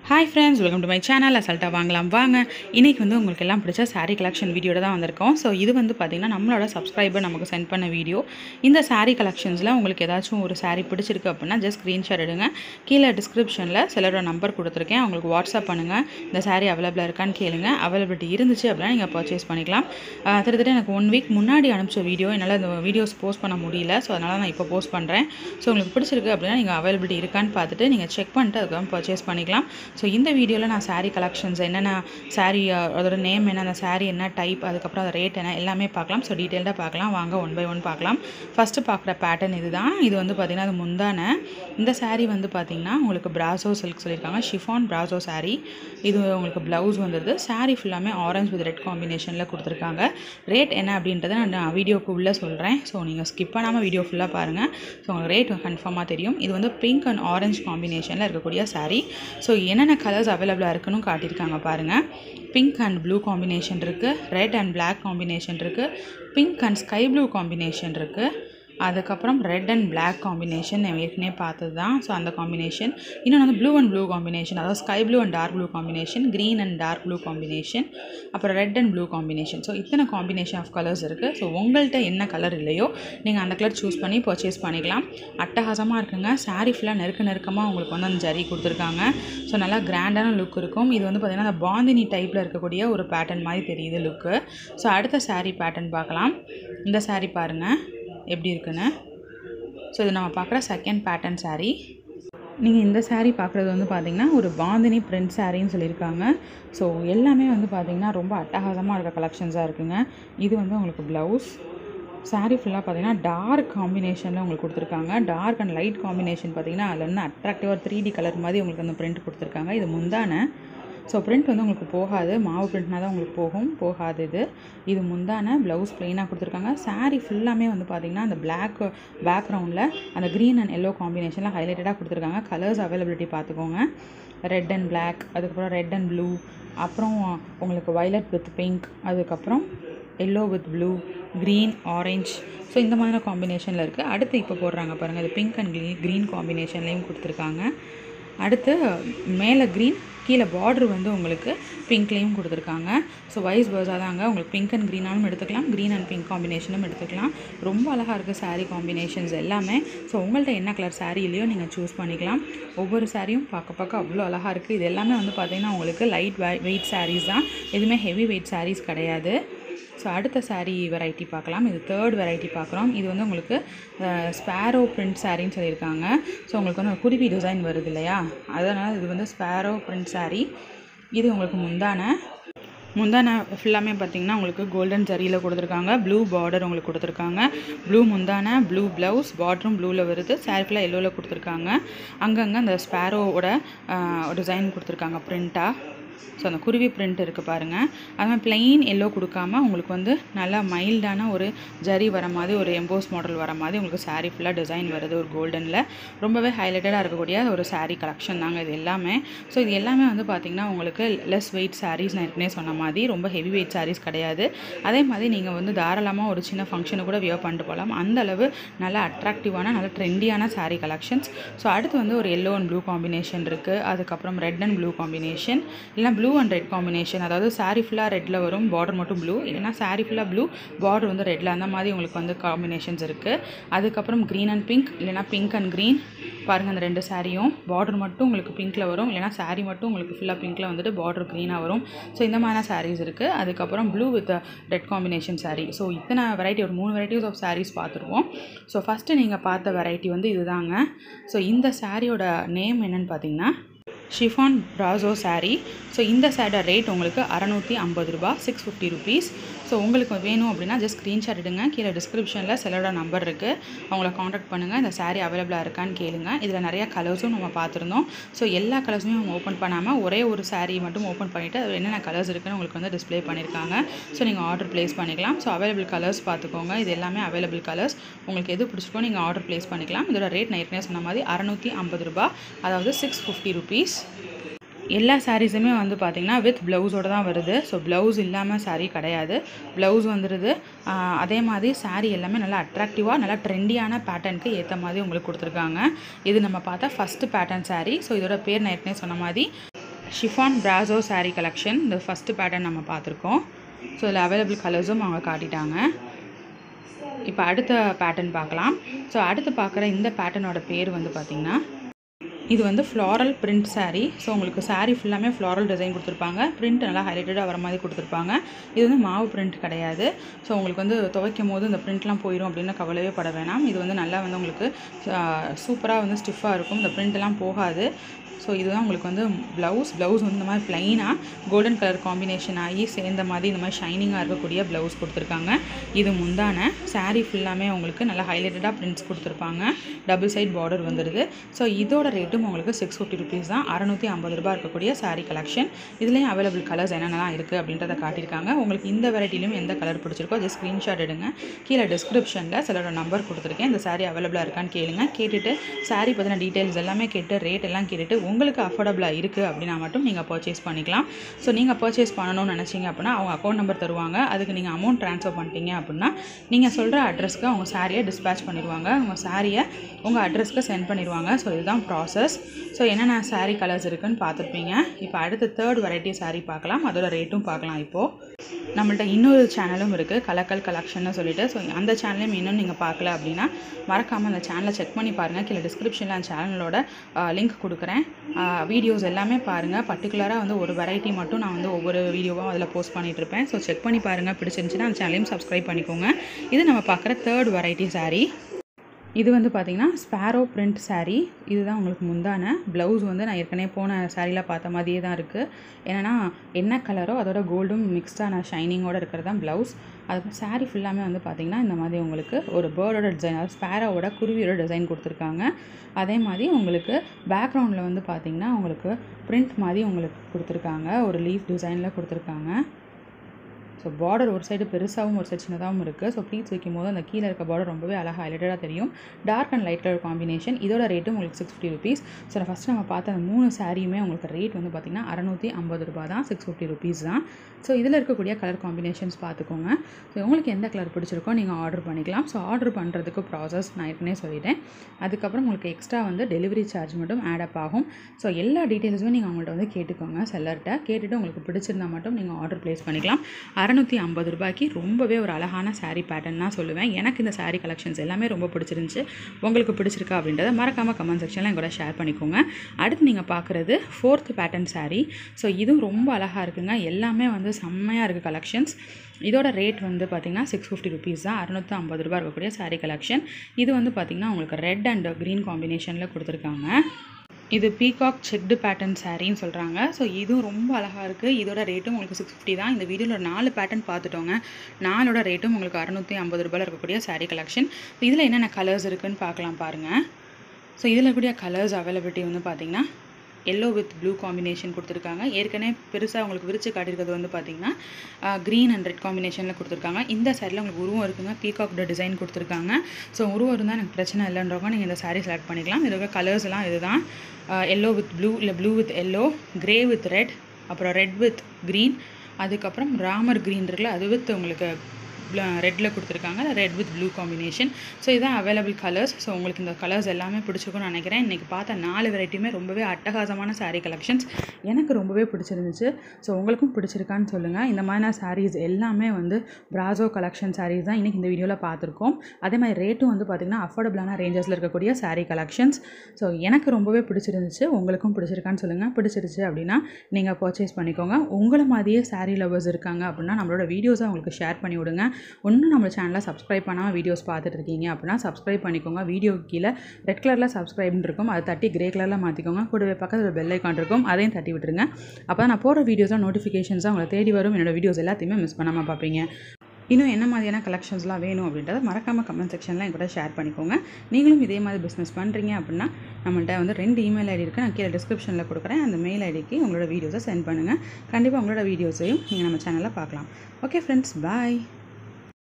hi friends welcome to my channel அசல்ட்டாக வாங்கலாம் வாங்க இன்றைக்கி வந்து உங்களுக்கு எல்லாம் பிடிச்ச saree கலெக்ஷன் வீடியோட தான் வந்திருக்கோம் ஸோ இது வந்து பார்த்திங்கன்னா நம்மளோட சப்ஸ்கிரைபர் நமக்கு சென்ட் பண்ண வீடியோ இந்த saree கலெக்ஷன்ஸில் உங்களுக்கு ஏதாச்சும் ஒரு saree பிடிச்சிருக்கு அப்படின்னா ஜஸ்ட் ஸ்க்ரீன்ஷாட் எடுங்க கீழே டிஸ்கிரிப்ஷனில் சிலரோட நம்பர் கொடுத்துருக்கேன் அவங்களுக்கு வாட்ஸ்அப் பண்ணுங்கள் இந்த saree அவைலபிளாக இருக்கான்னு கேளுங்க அவைலபிலிட்டி இருந்துச்சு அப்படின்னா நீங்கள் பர்ச்சேஸ் பண்ணிக்கலாம் ஆஹ் கிட்டத்தட்ட எனக்கு ஒன் வீக் முன்னாடி அனுப்பிச்ச வீடியோ என்னால் இந்த வீடியோஸ் போஸ்ட் பண்ண முடியல ஸோ அதனால் நான் இப்போ போஸ்ட் பண்ணுறேன் ஸோ உங்களுக்கு பிடிச்சிருக்கு அப்படின்னா நீங்கள் அவைலபிலிட்டி இருக்கான்னு பார்த்துட்டு நீங்கள் செக் பண்ணிட்டு அதுக்கப்புறம் பர்ச்சேஸ் பண்ணிக்கலாம் ஸோ இந்த வீடியோவில் நான் saree கலெக்ஷன்ஸ் என்னென்ன saree அஹ், அதோட நேம் என்ன அந்த saree என்ன டைப் அதுக்கப்புறம் அது ரேட் என்ன எல்லாமே பார்க்கலாம் ஸோ டீட்டெயில்டாக பார்க்கலாம் வாங்க ஒன் பை ஒன் பார்க்கலாம் ஃபஸ்ட்டு பார்க்குற பேட்டர்ன் இதுதான் இது வந்து பார்த்திங்கன்னா அது முந்தான இந்த saree வந்து பார்த்திங்கன்னா உங்களுக்கு பிராசோ சில்க் சொல்லியிருக்காங்க ஷிஃபான் பிராசோ saree இது உங்களுக்கு ப்ளவுஸ் வந்துடுது saree ஃபுல்லாமே ஆரஞ்சு வித் ரெட் காம்பினேஷனில் கொடுத்துருக்காங்க ரேட் என்ன அப்படின்றத நான் வீடியோக்கு உள்ளே சொல்கிறேன் ஸோ நீங்கள் ஸ்கிப் பண்ணாமல் வீடியோ ஃபுல்லாக பாருங்கள் ஸோ உங்களுக்கு ரேட் கன்ஃபார்மாக தெரியும் இது வந்து பிங்க் அண்ட் ஆரஞ்சு காம்பினேஷனில் இருக்கக்கூடிய saree ஸோ என்னென்ன கலர்ஸ் அவைலபிளாக இருக்குன்னு காட்டியிருக்காங்க பாருங்கள் பிங்க் அண்ட் ப்ளூ காம்பினேஷன் இருக்குது ரெட் அண்ட் Black காம்பினேஷன் இருக்குது pink and sky blue combination இருக்குது அதுக்கப்புறம் ரெட் அண்ட் Black காம்பினேஷன் நான் ஏற்கனவே பார்த்தது தான் ஸோ அந்த காம்பினேஷன் இன்னொன்று வந்து ப்ளூ அண்ட் ப்ளூ காம்பினேஷன் அதாவது sky blue and dark blue combination green and dark blue combination அப்புறம் red and blue combination so இத்தனை காம்பினேஷன் ஆஃப் கலர்ஸ் இருக்குது ஸோ உங்கள்கிட்ட என்ன கலர் இல்லையோ நீங்கள் அந்த கலர் சூஸ் பண்ணி பர்ச்சேஸ் பண்ணிக்கலாம் அட்டகாசமாக இருக்குங்க saree ஃபுல்லாக நெருக்க நெருக்கமாக உங்களுக்கு வந்து அந்த ஜரி கொடுத்துருக்காங்க ஸோ நல்லா கிராண்டான லுக் இருக்கும் இது வந்து பார்த்திங்கன்னா அந்த பாந்தினி டைப்பில் இருக்கக்கூடிய ஒரு பேட்டர்ன் மாதிரி தெரியுது லுக்கு ஸோ அடுத்த saree பேட்டர்ன் பார்க்கலாம் இந்த saree பாருங்கள் எப்படி இருக்குன்னு ஸோ இது நம்ம பார்க்குற செகண்ட் பேட்டர்ன் saree நீங்கள் இந்த saree பார்க்குறது வந்து பார்த்தீங்கன்னா ஒரு பாந்தினி பிரிண்ட் சாரின்னு சொல்லியிருக்காங்க ஸோ எல்லாமே வந்து பார்த்தீங்கன்னா ரொம்ப அட்டகாசமாக இருக்க கலெக்ஷன்ஸாக இருக்குங்க இது வந்து உங்களுக்கு ப்ளவுஸ் saree ஃபுல்லாக பார்த்தீங்கன்னா டார்க் காம்பினேஷனில் உங்களுக்கு கொடுத்துருக்காங்க டார்க் அண்ட் லைட் காம்பினேஷன் பார்த்தீங்கன்னா அதில் வந்து அட்ராக்டிவாக த்ரீ டி கலர் மாதிரி உங்களுக்கு அந்த பிரிண்ட் கொடுத்துருக்காங்க இது முந்தான ஸோ பிரிண்ட் வந்து உங்களுக்கு போகாது மாவு பிரிண்ட்னா தான் உங்களுக்கு போகும் போகாது இது இது முந்தான ப்ளவுஸ் ப்ளெயினாக கொடுத்துருக்காங்க saree ஃபுல்லாமே வந்து பார்த்திங்கன்னா அந்த பிளாக் பேக்ரவுண்டில் அந்த க்ரீன் அண்ட் எல்லோ காம்பினேஷனில் ஹைலைட்டடாக கொடுத்துருக்காங்க கலர்ஸ் அவைலபிலிட்டி பார்த்துக்கோங்க ரெட் அண்ட் Black அதுக்கப்புறம் ரெட் அண்ட் ப்ளூ அப்புறம் உங்களுக்கு violet வித் பிங்க் அதுக்கப்புறம் yellow with blue green orange so இந்த மாதிரியான காம்பினேஷனில் இருக்குது அடுத்து இப்போ போடுறாங்க பாருங்கள் அது பிங்க் அண்ட் க்ரீன் க்ரீன் காம்பினேஷன்லேயும் கொடுத்துருக்காங்க அடுத்து மேலே க்ரீன் கீழே பார்டர் வந்து உங்களுக்கு பிங்க்லேயும் கொடுத்துருக்காங்க ஸோ வைஸ் வேர்ஸாக தாங்க உங்களுக்கு பிங்க் அண்ட் க்ரீனாலும் எடுத்துக்கலாம் க்ரீன் அண்ட் பிங்க் காம்பினேஷனும் எடுத்துக்கலாம் ரொம்ப அழகாக இருக்குது saree காம்பினேஷன்ஸ் எல்லாமே ஸோ உங்கள்கிட்ட என்ன கலர் saree இல்லையோ நீங்கள் சூஸ் பண்ணிக்கலாம் ஒவ்வொரு சாரியும் பார்க்க பார்க்க அவ்வளோ அழகாக இருக்குது இது எல்லாமே வந்து பார்த்திங்கன்னா உங்களுக்கு லைட் வெயிட் sarees தான் எதுவுமே ஹெவி வெயிட் sarees கிடையாது ஸோ அடுத்த saree வெரைட்டி பார்க்கலாம் இது தேர்ட் வெரைட்டி பார்க்குறோம் இது வந்து உங்களுக்கு ஸ்பேரோ பிரிண்ட் சாரின்னு சொல்லியிருக்காங்க ஸோ உங்களுக்கு வந்து குருவி டிசைன் வருது இல்லையா அதனால் இது வந்து ஸ்பேரோ பிரிண்ட் saree இது உங்களுக்கு முந்தான முந்தான ஃபுல்லாமே பார்த்தீங்கன்னா உங்களுக்கு கோல்டன் ஜரியில் கொடுத்துருக்காங்க ப்ளூ பார்டர் உங்களுக்கு கொடுத்துருக்காங்க ப்ளூ முந்தான ப்ளூ ப்ளவுஸ் பார்டரும் ப்ளூவில் வருது saree ஃபுல்லாக எல்லோவில் கொடுத்துருக்காங்க அங்கங்கே அந்த ஸ்பேரோவோட டிசைன் கொடுத்துருக்காங்க பிரிண்ட்டாக ஸோ அந்த குருவி பிரிண்ட் இருக்குது பாருங்கள் அது மாதிரி பிளெயின் எல்லோ கொடுக்காம உங்களுக்கு வந்து நல்லா மைல்டான ஒரு ஜரி வர மாதிரி ஒரு எம்போஸ் மாடல் வர மாதிரி உங்களுக்கு saree ஃபுல்லாக டிசைன் வருது ஒரு கோல்டனில் ரொம்பவே ஹைலைட்டடாக இருக்கக்கூடிய ஒரு saree கலெக்ஷன் தாங்க இது எல்லாமே ஸோ இது எல்லாமே வந்து பார்த்திங்கன்னா உங்களுக்கு லெஸ் வெயிட் sarees நான் ஏற்கனவே சொன்ன மாதிரி ரொம்ப ஹெவி வெயிட் sarees கிடையாது அதே மாதிரி நீங்கள் வந்து தாராளமாக ஒரு சின்ன ஃபங்க்ஷனை கூட வியர் பண்ணிட்டு போகலாம் அந்த அளவு நல்ல அட்ராக்டிவான நல்ல ட்ரெண்டியான saree கலெக்ஷன்ஸ் ஸோ அடுத்து வந்து ஒரு எல்லோ அண்ட் ப்ளூ காம்பினேஷன் இருக்குது அதுக்கப்புறம் ரெட் அண்ட் ப்ளூ காம்பினேஷன் இல்லைனா ப்ளூ அண்ட் ரெட் காம்பினேஷன் அதாவது saree ஃபுல்லாக ரெட்டில் வரும் பார்டர் மட்டும் ப்ளூ இல்லைனா saree ஃபுல்லாக ப்ளூ பார்டர் வந்து ரெட்டில் அந்த மாதிரி உங்களுக்கு வந்து காம்பினேஷன்ஸ் இருக்குது அதுக்கப்புறம் க்ரீன் அண்ட் பிங்க் இல்லைனா பிங்க் அண்ட் க்ரீன் பாருங்கள் அந்த ரெண்டு சாரியும் பார்டர் மட்டும் உங்களுக்கு பிங்க்கில் வரும் இல்லைனா saree மட்டும் உங்களுக்கு ஃபுல்லாக பிங்க்கில் வந்துட்டு பார்டர் க்ரீனாக வரும் ஸோ இந்த மாதிரியான sarees இருக்குது அதுக்கப்புறம் blue with red combination saree so இத்தனை வெரைட்டி ஒரு மூணு வெரைட்டிஸ் ஆஃப் sarees பார்த்துருவோம் ஸோ ஃபஸ்ட்டு நீங்கள் பார்த்த வெரைட்டி வந்து இதுதாங்க ஸோ இந்த சாரியோட நேம் என்னன்னு பார்த்தீங்கன்னா ஷிஃபான் ப்ராசோ saree ஸோ இந்த சேரோட ரேட் உங்களுக்கு அறநூற்றி ஐம்பது ரூபா சிக்ஸ் ஃபிஃப்டி ருபீஸ் ஸோ உங்களுக்கு வேணும் அப்படின்னா ஜஸ்ட் ஸ்க்ரீன்ஷாட் எடுங்க கீழே டிஸ்கிரிப்ஷனில் செல்லோட நம்பர் இருக்குது அவங்கள காண்டாக்ட் பண்ணுங்கள் இந்த saree அவைலபிளாக இருக்கான்னு கேளுங்க இதில் நிறைய கலர்ஸும் நம்ம பார்த்துருந்தோம் ஸோ எல்லா கலர்ஸுமே அவங்க ஓப்பன் பண்ணாமல் ஒரே ஒரு saree மட்டும் ஓப்பன் பண்ணிவிட்டு அது என்னென்ன கலர்ஸ் இருக்குன்னு உங்களுக்கு வந்து டிஸ்ப்ளே பண்ணியிருக்காங்க ஸோ நீங்கள் ஆர்டர் ப்ளேஸ் பண்ணிக்கலாம் ஸோ அவைலபிள் கலர்ஸ் பார்த்துக்கோங்க இது எல்லாமே அவைலபிள் கலர்ஸ் உங்களுக்கு எது பிடிச்சிக்கோ நீங்கள் ஆர்டர் ப்ளேஸ் பண்ணிக்கலாம் இதோட ரேட் நான் ஏற்கனவே சொன்ன மாதிரி அறநூற்றி ஐம்பது ரூபா அதாவது சிக்ஸ் ஃபிஃப்டி ருபீஸ் எல்லா சாரீஸுமே வந்து பார்த்திங்கன்னா வித் ப்ளவுஸோடு தான் வருது ஸோ ப்ளவுஸ் இல்லாமல் saree கிடையாது ப்ளவுஸ் வந்துடுது ஆஹ் அதே மாதிரி saree எல்லாமே நல்லா அட்ராக்டிவாக நல்லா ட்ரெண்டியான பேட்டர்னுக்கு ஏற்ற மாதிரி உங்களுக்கு கொடுத்துருக்காங்க இது நம்ம பார்த்தா ஃபஸ்ட்டு பேட்டர்ன் saree ஸோ இதோட பேர் நான் ஏற்கனவே சொன்ன மாதிரி ஷிஃபான் பிராசோ saree கலெக்ஷன் இந்த ஃபஸ்ட்டு பேட்டர்ன் நம்ம பார்த்துருக்கோம் ஸோ இதில் அவைலபிள் கலர்ஸும் அவங்க காட்டிட்டாங்க இப்போ அடுத்த பேட்டர்ன் பார்க்கலாம் ஸோ அடுத்து பார்க்குற இந்த பேட்டர்னோட பேர் வந்து பார்த்திங்கன்னா இது வந்து ஃப்ளாரல் பிரிண்ட் saree ஸோ உங்களுக்கு saree ஃபுல்லாமே ஃப்ளாரல் டிசைன் கொடுத்துருப்பாங்க பிரிண்ட் நல்லா ஹைலைட்டடாக வர மாதிரி கொடுத்துருப்பாங்க இது வந்து மாவு பிரிண்ட் கிடையாது ஸோ உங்களுக்கு வந்து துவைக்கும் போது இந்த பிரிண்ட்லாம் போயிடும் அப்படின்னு கவலையே பட வேணாம் இது வந்து நல்லா வந்து உங்களுக்கு சூப்பராக வந்து ஸ்டிஃபாக இருக்கும் இந்த பிரிண்ட்லாம் போகாது ஸோ இதுதான் உங்களுக்கு வந்து ப்ளவுஸ் ப்ளவுஸ் வந்து இந்த மாதிரி ப்ளைனாக கோல்டன் கலர் காம்பினேஷன் ஆகி சேர்ந்த மாதிரி இந்த மாதிரி ஷைனிங்காக இருக்கக்கூடிய ப்ளவுஸ் கொடுத்துருக்காங்க இது முந்தான saree ஃபுல்லாமே உங்களுக்கு நல்லா ஹைலைட்டடாக பிரிண்ட்ஸ் கொடுத்துருப்பாங்க டபுள் சைட் பார்டர் வந்துடுது ஸோ இதோட ரேட்டும் உங்களுக்கு சிக்ஸ் ஃபிஃப்டி ருபீஸ் தான் அறநூற்றி ஐம்பது ரூபாய் இருக்கக்கூடிய saree கலெக்ஷன் இதுலேயும் அவைலபிள் கலர்ஸ் என்னென்னலாம் இருக்குது அப்படின்றத காட்டியிருக்காங்க உங்களுக்கு இந்த வெரைட்டிலையும் எந்த கலர் பிடிச்சிருக்கோ ஜஸ்ட் ஸ்க்ரீன்ஷாட் எடுங்க கீழே டிஸ்கிரிப்ஷனில் சிலரோட நம்பர் கொடுத்துருக்கேன் இந்த saree அவைலபிளாக இருக்கான்னு கேளுங்க கேட்டுட்டு saree பற்றின டீட்டெயில்ஸ் எல்லாமே கேட்டு ரேட் எல்லாம் கேட்டுட்டு உங்களுக்கு அஃபோர்டபுளாக இருக்குது அப்படின்னா மட்டும் நீங்கள் பர்ச்சேஸ் பண்ணிக்கலாம் ஸோ நீங்கள் பர்ச்சேஸ் பண்ணணும்னு நினச்சிங்க அப்படின்னா அவங்க அக்கௌண்ட் நம்பர் தருவாங்க அதுக்கு நீங்கள் அமௌண்ட் ட்ரான்ஸ்ஃபர் பண்ணிட்டீங்க அப்படின்னா நீங்கள் சொல்கிற அட்ரஸ்க்கு அவங்க சாரியை டிஸ்பேச் பண்ணிடுவாங்க உங்கள் சாரியை உங்கள் அட்ரஸ்க்கு சென்ட் பண்ணிடுவாங்க ஸோ இதுதான் ப்ராசஸ் ஸோ என்னென்ன saree கலர்ஸ் இருக்குன்னு பார்த்துருப்பீங்க இப்போ அடுத்து தேர்ட் வெரைட்டி saree பார்க்கலாம் அதோட ரேட்டும் பார்க்கலாம் இப்போது நம்மள்ட்ட இன்னொரு சேனலும் இருக்குது கலக்கல் கலெக்ஷன்னு சொல்லிட்டு ஸோ அந்த சேனலையும் இன்னும் நீங்கள் பார்க்கல அப்படின்னா மறக்காமல் அந்த சேனலை செக் பண்ணி பாருங்கள் கீழே டிஸ்கிரிப்ஷனில் அந்த சேனலோட லிங்க் கொடுக்குறேன் வீடியோஸ் எல்லாமே பாருங்கள் பர்டிகுலராக வந்து ஒரு வெரைட்டி மட்டும் நான் வந்து ஒவ்வொரு வீடியோவும் அதில் போஸ்ட் பண்ணிட்டு இருப்பேன் ஸோ செக் பண்ணி பாருங்கள் பிடிச்சிருந்துச்சுன்னா அந்த சேனலையும் சப்ஸ்கிரைப் பண்ணிக்கோங்க இது நம்ம பார்க்குற தேர்ட் வெரைட்டி saree இது வந்து பார்த்திங்கன்னா ஸ்பேரோ பிரிண்ட் saree இதுதான் உங்களுக்கு முந்தான ப்ளவுஸ் வந்து நான் ஏற்கனவே போன சாரியில் பார்த்த மாதிரியே தான் இருக்குது என்னென்னா என்ன கலரோ அதோட கோல்டும் மிக்ஸ்டான ஷைனிங்கோட இருக்கிறது தான் ப்ளவுஸ் அது saree ஃபுல்லாமே வந்து பார்த்திங்கன்னா இந்த மாதிரி உங்களுக்கு ஒரு பேர்டோட டிசைன் அதாவது ஸ்பேரோவோட குருவியோட டிசைன் கொடுத்துருக்காங்க அதே மாதிரி உங்களுக்கு பேக்ரவுண்டில் வந்து பார்த்திங்கன்னா உங்களுக்கு பிரிண்ட் மாதிரி உங்களுக்கு கொடுத்துருக்காங்க ஒரு லீஃப் டிசைனில் கொடுத்துருக்காங்க ஸோ பார்டர் ஒரு சைடு பெருசாகவும் ஒரு சைடு சின்னதாகவும் இருக்குது ஸோ ப்ளீட்ஸ் வைக்கும் போது அந்த கீழே இருக்க பார்டர் ரொம்பவே அழகாக ஹைலைட்டடாக தெரியும் dark and light colour combination இதோட ரேட்டும் உங்களுக்கு six fifty rupees so first நம்ம பார்த்த அந்த மூணு சாரியுமே உங்களுக்கு ரேட் வந்து பார்த்திங்கன்னா அறநூற்றி ஐம்பது ரூபா தான் சிக்ஸ் ஃபிஃப்டி ருபீஸ் தான் ஸோ இதில் இருக்கக்கூடிய கலர் காம்பினேஷன்ஸ் பார்த்துக்கோங்க ஸோ உங்களுக்கு எந்த கலர் பிடிச்சிருக்கோ நீங்கள் ஆர்டர் பண்ணிக்கலாம் ஸோ ஆர்டர் பண்ணுறதுக்கு ப்ராசஸ் நான் ஏற்கனவே சொல்லிட்டேன் அதுக்கப்புறம் உங்களுக்கு எக்ஸ்ட்ரா வந்து டெலிவரி சார்ஜ் மட்டும் ஆட் அப் ஆகும் ஸோ எல்லா டீட்டெயில்ஸுமே நீங்கள் அவங்கள்ட்ட வந்து கேட்டுக்கோங்க செல்லர்கிட்ட கேட்டுட்டு உங்களுக்கு பிடிச்சிருந்தா மட்டும் நீங்கள் ஆர்டர் ப்ளேஸ் பண்ணிக்கலாம் அறநூற்றி ஐம்பது ரூபாய்க்கு ரொம்பவே ஒரு அழகான saree பேட்டர்ன் தான் சொல்லுவேன் எனக்கு இந்த saree கலெக்ஷன்ஸ் எல்லாமே ரொம்ப பிடிச்சிருந்துச்சு உங்களுக்கு பிடிச்சிருக்கா அப்படின்றத மறக்காமல் கமெண்ட் செக்ஷனில் எங்கூட ஷேர் பண்ணிக்கோங்க அடுத்து நீங்கள் பார்க்குறது ஃபோர்த் பேட்டர்ன் saree ஸோ இதுவும் ரொம்ப அழகாக இருக்குங்க எல்லாமே வந்து செம்மையாக இருக்குது கலெக்ஷன்ஸ் இதோட ரேட் வந்து பார்த்திங்கன்னா சிக்ஸ் ஃபிஃப்டி ருபீஸ் தான் அறுநூற்றி ஐம்பது ரூபா இருக்கக்கூடிய saree கலெக்ஷன் இது வந்து பார்த்திங்கன்னா உங்களுக்கு ரெட் அண்ட் க்ரீன் காம்பினேஷனில் கொடுத்துருக்காங்க இது பீகாக் செக்டு பேட்டர்ன் சாரின்னு சொல்கிறாங்க ஸோ இதுவும் ரொம்ப அழகாக இருக்குது இதோட ரேட்டும் உங்களுக்கு சிக்ஸ் ஃபிஃப்டி தான் இந்த வீடியோவில் நாலு பேட்டர்ன் பார்த்துட்டோங்க நாலோட ரேட்டும் உங்களுக்கு அறுநூற்றி ஐம்பது ரூபாயில் இருக்கக்கூடிய saree கலெக்ஷன் இதில் என்னென்ன கலர்ஸ் இருக்குன்னு பார்க்கலாம் பாருங்கள் ஸோ இதில் இருக்கக்கூடிய கலர்ஸ் அவைலபிலிட்டி வந்து பார்த்திங்கன்னா எல்லோ வித் ப்ளூ காம்பினேஷன் கொடுத்துருக்காங்க ஏற்கனவே பெருசாக உங்களுக்கு விரிச்சு காட்டியிருக்கிறது வந்து பார்த்தீங்கன்னா க்ரீன் அண்ட் ரெட் காம்பினேஷனில் கொடுத்துருக்காங்க இந்த சைடில் உங்களுக்கு உருவம் இருக்குங்க பீகாக்கோட டிசைன் கொடுத்துருக்காங்க ஸோ உருவம் இருந்தால் எனக்கு பிரச்சனை இல்லைன்றவங்க நீங்கள் இந்த saree செலக்ட் பண்ணிக்கலாம் இதில் இருக்க கலர்ஸ் எல்லாம் இதுதான் எல்லோ வித் ப்ளூ இல்லை blue with yellow grey with red அப்புறம் ரெட் வித் க்ரீன் அதுக்கப்புறம் ராமர் க்ரீன் இருக்குல்ல அது வித் உங்களுக்கு ரெட்டில் கொடுத்துருக்காங்க red with blue combination so இதான் அவைலபிள் கலர்ஸ் ஸோ உங்களுக்கு இந்த கலர்ஸ் எல்லாமே பிடிச்சிருக்கும்னு நினைக்கிறேன் இன்றைக்கி பார்த்த நாலு வெரைட்டியுமே ரொம்பவே அட்டகாசமான saree கலெக்ஷன்ஸ் எனக்கு ரொம்பவே பிடிச்சிருந்துச்சு ஸோ உங்களுக்கும் பிடிச்சிருக்கான்னு சொல்லுங்கள் இந்த மாதிரியான sarees எல்லாமே வந்து பிராசோ கலெக்ஷன் sarees தான் இன்றைக்கி இந்த வீடியோவில் பார்த்துருக்கோம் அதே மாதிரி ரேட்டும் வந்து பார்த்திங்கன்னா அஃபோர்டபுளான ரேஞ்சஸில் இருக்கக்கூடிய saree கலெக்ஷன்ஸ் ஸோ எனக்கு ரொம்பவே பிடிச்சிருந்துச்சு உங்களுக்கும் பிடிச்சிருக்கான்னு சொல்லுங்கள் பிடிச்சிருச்சு அப்படின்னா நீங்கள் பர்ச்சேஸ் பண்ணிக்கோங்க உங்களை மாதிரியே saree லவர்ஸ் இருக்காங்க அப்படின்னா நம்மளோட வீடியோஸை உங்களுக்கு ஷேர் பண்ணி விடுங்க இன்னும் நம்ம சேனலை சப்ஸ்கிரைப் பண்ணாமல் வீடியோஸ் பார்த்துட்டு இருக்கீங்க அப்படின்னா சப்ஸ்கிரைப் பண்ணிக்கோங்க வீடியோ கீழே ரெட் கலரில் சப்ஸ்கிரைப்னு இருக்கும் அதை தட்டி கிரே கலரில் மாற்றிக்கோங்க கூடவே பக்கத்தில் பெல் ஐக்கான் இருக்கும் அதையும் தட்டி விட்டுருங்க அப்போ தான் நான் போடுற வீடியோஸாக நோட்டிஃபிகேஷன்ஸாக உங்களை தேடி வரும் என்னோட வீடியோஸ் எல்லாத்தையுமே மிஸ் பண்ணாமல் பார்ப்பீங்க இன்னும் என்ன மாதிரியான கலெக்ஷன்ஸ்லாம் வேணும் அப்படின்றத மறக்காமல் கமெண்ட் செக்ஷனில் என் கூட ஷேர் பண்ணிக்கோங்க நீங்களும் இதே மாதிரி பிஸ்னஸ் பண்ணுறீங்க அப்படின்னா நம்மள்ட்ட வந்து ரெண்டு இமெயில் ஐடி இருக்குது நான் கீழே டிஸ்கிரிப்ஷனில் கொடுக்குறேன் அந்த மெயில் ஐடிக்கு உங்களோட வீடியோஸை சென்ட் பண்ணுங்கள் கண்டிப்பாக உங்களோட வீடியோஸையும் நீங்கள் நம்ம சேனலில் பார்க்கலாம் ஓகே ஃப்ரெண்ட்ஸ் பாய்